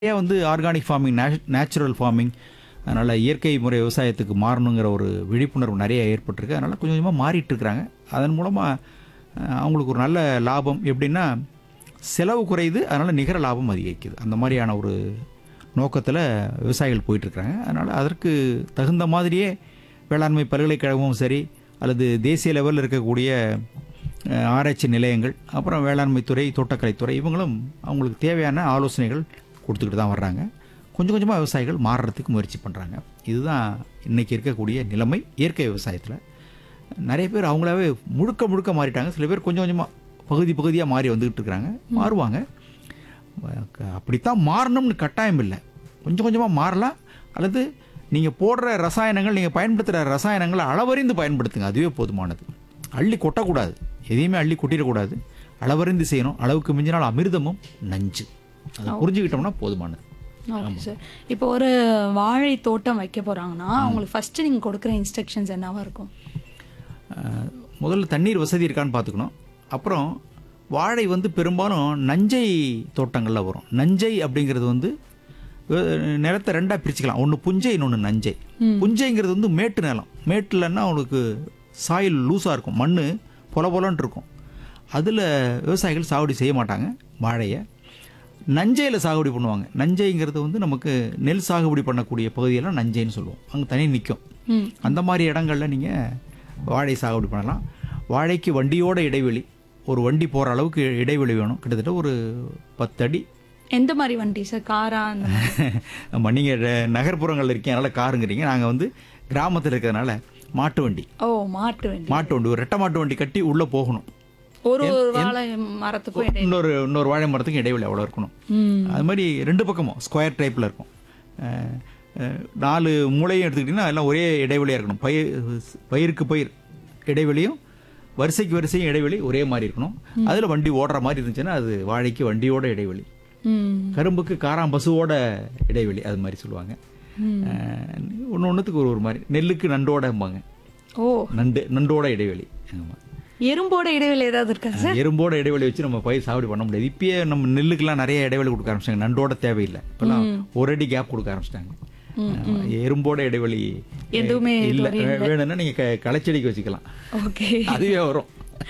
ஏன் வந்து organic farming natural farming அதனால் இயற்கை முறை விவசாயத்துக்கு மாறணுங்கிற ஒரு விழிப்புணர்வு நிறைய ஏற்பட்டிருக்கு அதனால் கொஞ்சம் கொஞ்சமாக மாறிட்டு இருக்கிறாங்க அதன் மூலமாக அவங்களுக்கு ஒரு நல்ல லாபம் எப்படின்னா செலவு குறையுது அதனால் நிகர லாபம் அதிகரிக்குது அந்த மாதிரியான ஒரு நோக்கத்தில் விவசாயிகள் போயிட்டுருக்காங்க அதனால் அதற்கு தகுந்த மாதிரியே வேளாண்மை பல்கலைக்கழகமும் சரி அல்லது தேசிய லெவலில் இருக்கக்கூடிய அஹ், ஆராய்ச்சி நிலையங்கள் அப்புறம் வேளாண்மை துறை தோட்டக்கலைத்துறை இவங்களும் அவங்களுக்கு தேவையான ஆலோசனைகள் கொடுத்துக்கிட்டு தான் வர்றாங்க கொஞ்சம் கொஞ்சமாக விவசாயிகள் மாறுறதுக்கு முயற்சி பண்ணுறாங்க இதுதான் இன்றைக்கி இருக்கக்கூடிய நிலைமை இயற்கை விவசாயத்தில் நிறைய பேர் அவங்களாவே முழுக்க முழுக்க மாறிட்டாங்க சில பேர் கொஞ்சம் கொஞ்சமாக பகுதி பகுதியாக மாறி வந்துக்கிட்டு இருக்கிறாங்க மாறுவாங்க க- அப்படித்தான் மாறணும்னு கட்டாயம் இல்லை கொஞ்சம் கொஞ்சமாக மாறலாம் அல்லது நீங்கள் போடுற ரசாயனங்கள் நீங்கள் பயன்படுத்துகிற ரசாயனங்களை அளவறிந்து பயன்படுத்துங்க அதுவே போதுமானது அள்ளி கொட்டக்கூடாது எதையுமே அள்ளி கொட்டிடக்கூடாது அளவறிந்து செய்யணும் அளவுக்கு மிஞ்சினால் அமிர்தமும் நஞ்சு அதை புரிஞ்சுக்கிட்டோம்னா போதுமானது ஓகே சார் இப்போ ஒரு வாழை தோட்டம் வைக்க போறாங்கன்னா அவங்களுக்கு ஃபர்ஸ்ட் நீங்க கொடுக்குற இன்ஸ்ட்ரக்ஷன்ஸ் என்னவா இருக்கும் அஹ், முதல்ல தண்ணீர் வசதி இருக்கான்னு பார்த்துக்கணும் அப்புறம் வாழை வந்து பெரும்பாலும் நஞ்சை தோட்டங்களில் வரும் நஞ்சை அப்படிங்கிறது வந்து அஹ், நிலத்தை ரெண்டாக பிரிச்சுக்கலாம் ஒன்று புஞ்சை இன்னொன்று நஞ்சை புஞ்சைங்கிறது வந்து மேட்டு நிலம் மேட்டுலன்னா அவங்களுக்கு சாயில் லூஸாக இருக்கும் மண் பொல பொலன்னு இருக்கும் அதில் விவசாயிகள் சாகுபடி செய்ய மாட்டாங்க வாழையை நஞ்சையில் சாகுபடி பண்ணுவாங்க நஞ்சைங்கிறது வந்து நமக்கு நெல் சாகுபடி பண்ணக்கூடிய பகுதியெல்லாம் நஞ்சைன்னு சொல்லுவோம் அங்கே தனி நிற்கும் ம் அந்த மாதிரி இடங்கள்ல நீங்கள் வாழை சாகுபடி பண்ணலாம் வாழைக்கு வண்டியோட இடைவெளி ஒரு வண்டி போகிற அளவுக்கு இடைவெளி வேணும் கிட்டத்தட்ட ஒரு பத்தடி எந்த மாதிரி வண்டி சார் காரா அந்த மாதிரி? நம்ம நீங்கள் நகர்ப்புறங்களில் இருக்கீங்க அதனால் காருங்கிறீங்க நாங்கள் வந்து கிராமத்தில் இருக்கிறதுனால மாட்டு வண்டி ஓ மாட்டு வண்டி மாட்டு வண்டி ஒரு ரெட்டை மாட்டு வண்டி கட்டி உள்ளே போகணும் ஒரு ஒரு வாழை மரத்துக்கும் இடையில இன்னொரு இன்னொரு வாழை மரத்துக்கு இடைவெளி அவ்வளோ இருக்கணும் ம் அது மாதிரி ரெண்டு பக்கமும் ஸ்கொயர் டைப்பில் இருக்கும் அஹ், அஹ், நாலு மூளையும் எடுத்துக்கிட்டிங்கன்னா எல்லாம் ஒரே இடைவெளியாக இருக்கணும் பயிர் பயிருக்கு பயிர் இடைவெளியும் வரிசைக்கு வரிசையும் இடைவெளி ஒரே மாதிரி இருக்கணும் அதில் வண்டி ஓடுற மாதிரி இருந்துச்சுன்னா அது வாழைக்கு வண்டியோட இடைவெளி ம் கரும்புக்கு காராம் பசுவோட இடைவெளி அது மாதிரி சொல்லுவாங்க ஒன்று ஒன்றுத்துக்கு ஒரு ஒரு மாதிரி நெல்லுக்கு நண்டோடம்பாங்க ஓ நண்டு நண்டோட இடைவெளி ஆமாம் எறும்போட இடைவெளி ஏதாவது இருக்கா சார் எறும்போட இடைவெளி வச்சு நம்ம பயிர் சாகுபடி பண்ண முடியாது இப்பயே நம்ம நெல்லுக்கெல்லாம் நிறைய இடைவெளி கொடுக்க ஆரம்பிச்சிட்டாங்க நண்டோட தேவையில்லை இப்பெல்லாம் ஒரு அடி கேப் கொடுக்க ஆரம்பிச்சிட்டாங்க ஆமா, எறும்போட இடைவெளி எதுவுமே இல்ல வேணும்னா நீங்க க- களைச்செடிக்கு வச்சுக்கலாம் ஓகே அதுவே வரும்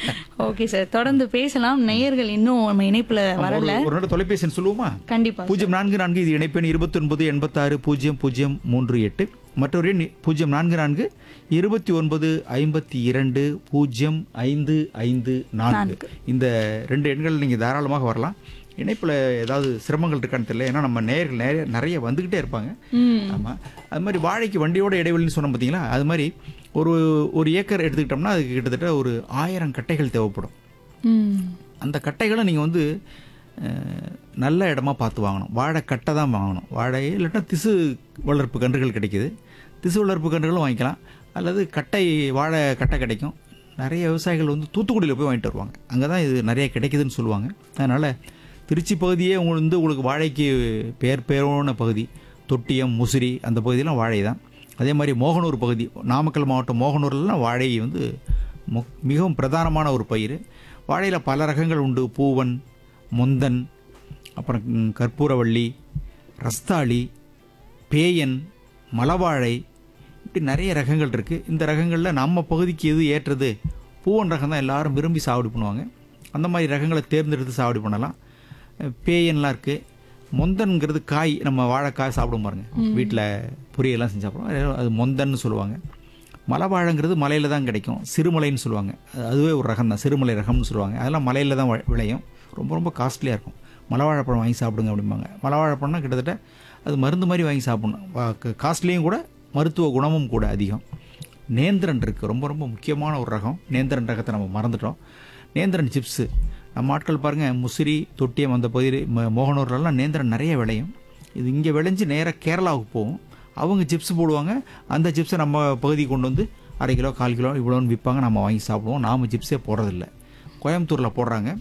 ஓகே சார் தொடர்ந்து பேசலாம் நேயர்கள் இன்னும் நம்ம இணைப்புல வரல ஒரு- ஒரு நாள் தொலைபேசி எண் சொல்லுவோமா கண்டிப்பா பூஜ்ஜியம் நான்கு நான்கு இது இணைப்பெண் இருபத்தி ஒன்பது எண்பத்தாறு பூஜ்ஜியம் பூஜ்ஜியம் மூன்று எட்டு மற்றொரு எண் பூஜ்ஜியம் நான்கு நான்கு இருபத்தி ஒன்பது ஐம்பத்தி இரண்டு பூஜ்ஜியம் ஐந்து ஐந்து நான்கு இந்த ரெண்டு எண்கள் நீங்கள் தாராளமாக வரலாம் இணைப்பில் ஏதாவது சிரமங்கள் இருக்கான்னு தெரியல ஏன்னா நம்ம நேயர்கள் நிறைய நிறைய வந்துக்கிட்டே இருப்பாங்க ம் ஆமாம் அது மாதிரி வாழைக்கு வண்டியோட இடைவெளின்னு சொன்னோம் பார்த்தீங்களா அது மாதிரி ஒரு ஒரு ஏக்கர் எடுத்துக்கிட்டோம்னா அதுக்கு கிட்டத்தட்ட ஒரு ஆயிரம் கட்டைகள் தேவைப்படும் ம் அந்த கட்டைகளை நீங்கள் வந்து அஹ், நல்ல இடமா பார்த்து வாங்கணும் வாழை கட்டை தான் வாங்கணும் வாழை இல்லாட்டா திசு வளர்ப்பு கன்றுகள் கிடைக்குது திசு வளர்ப்பு கன்றுகளும் வாங்கிக்கலாம் அல்லது கட்டை வாழை கட்டை கிடைக்கும் நிறைய விவசாயிகள் வந்து தூத்துக்குடியில் போய் வாங்கிட்டு வருவாங்க அங்கே தான் இது நிறைய கிடைக்குதுன்னு சொல்லுவாங்க அதனால் திருச்சி பகுதியே உங்களுக்கு வந்து உங்களுக்கு வாழைக்கு பேர் பேரோன பகுதி தொட்டியம் முசிறி அந்த பகுதியெலாம் வாழை தான் அதே மாதிரி மோகனூர் பகுதி நாமக்கல் மாவட்டம் மோகனூர்லாம் வாழை வந்து மு- மிகவும் பிரதானமான ஒரு பயிர் வாழையில் பல ரகங்கள் உண்டு பூவன் முந்தன் அப்புறம் ம், கற்பூரவள்ளி ரஸ்தாளி பேயன் மலவாழை இப்படி நிறைய ரகங்கள் இருக்குது இந்த ரகங்களில் நம்ம பகுதிக்கு எது ஏற்றது பூவன் ரகம் தான் எல்லாரும் விரும்பி சாகுபடி பண்ணுவாங்க அந்த மாதிரி ரகங்களை தேர்ந்தெடுத்து சாகுபடி பண்ணலாம் அஹ், பேயன்லாம் இருக்குது மொந்தன்கிறது காய் நம்ம வாழைக்காய் சாப்பிடுவோம் பாருங்க வீட்டில் பொரியெல்லாம் செஞ்சு சாப்பிடுவோம் அது மொந்தன்னு சொல்லுவாங்க மலைவாழைங்கிறது மலையில் தான் கிடைக்கும் சிறுமலைன்னு சொல்லுவாங்க அது- அதுவே ஒரு ரகம் தான் சிறுமலை ரகம்னு சொல்லுவாங்க அதெல்லாம் மலையில் தான் வ- விளையும் ரொம்ப ரொம்ப காஸ்ட்லியாக இருக்கும் மலைவாழைப்பழம் வாங்கி சாப்பிடுங்க அப்படிம்பாங்க மலைவாழைப்பழம்னா கிட்டத்தட்ட அது மருந்து மாதிரி வாங்கி சாப்பிடணும் காஸ்ட்லியும் கூட மருத்துவ குணமும் கூட அதிகம் நேந்திரன் இருக்குது ரொம்ப ரொம்ப முக்கியமான ஒரு ரகம் நேந்திரன் ரகத்தை நம்ம மறந்துட்டோம் நேந்திரன் சிப்ஸு நம்ம ஆட்கள் பாருங்கள் முசிறி தொட்டியம் அந்த பகுதி ம- மோகனூர்லலாம் நேந்திரன் நிறைய விளையும் இது இங்கே விளைஞ்சு நேராக கேரளாவுக்கு போகும் அவங்க சிப்ஸ் போடுவாங்க அந்த சிப்ஸை நம்ம பகுதிக்கு கொண்டு வந்து அரை கிலோ கால் கிலோ இவ்வளோன்னு விற்பாங்க நம்ம வாங்கி சாப்பிடுவோம் நாம் சிப்ஸே போடுறதில்ல கோயம்புத்தூரில் போடுறாங்க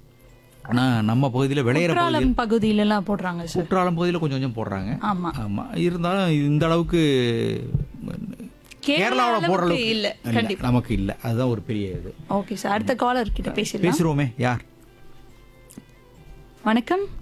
ஆனால் நம்ம பகுதியில் விளையிற பகுதி குற்றாலம் பகுதியில எல்லாம் போடுறாங்க சார் குற்றாலம் பகுதியில் கொஞ்சம் கொஞ்சம் போடுறாங்க ஆமா ஆமாம் இருந்தாலும் இந்த அளவுக்கு கேரளா கேரளாவில் போடுற அளவுக்கு அளவுக்கு இல்ல, இல்ல, நமக்கு இல்லை அதுதான் ஒரு பெரிய இது ஓகே சார் அடுத்த காலர் கிட்ட பேசலாம் பேசுகிறோமே யார் வணக்கம்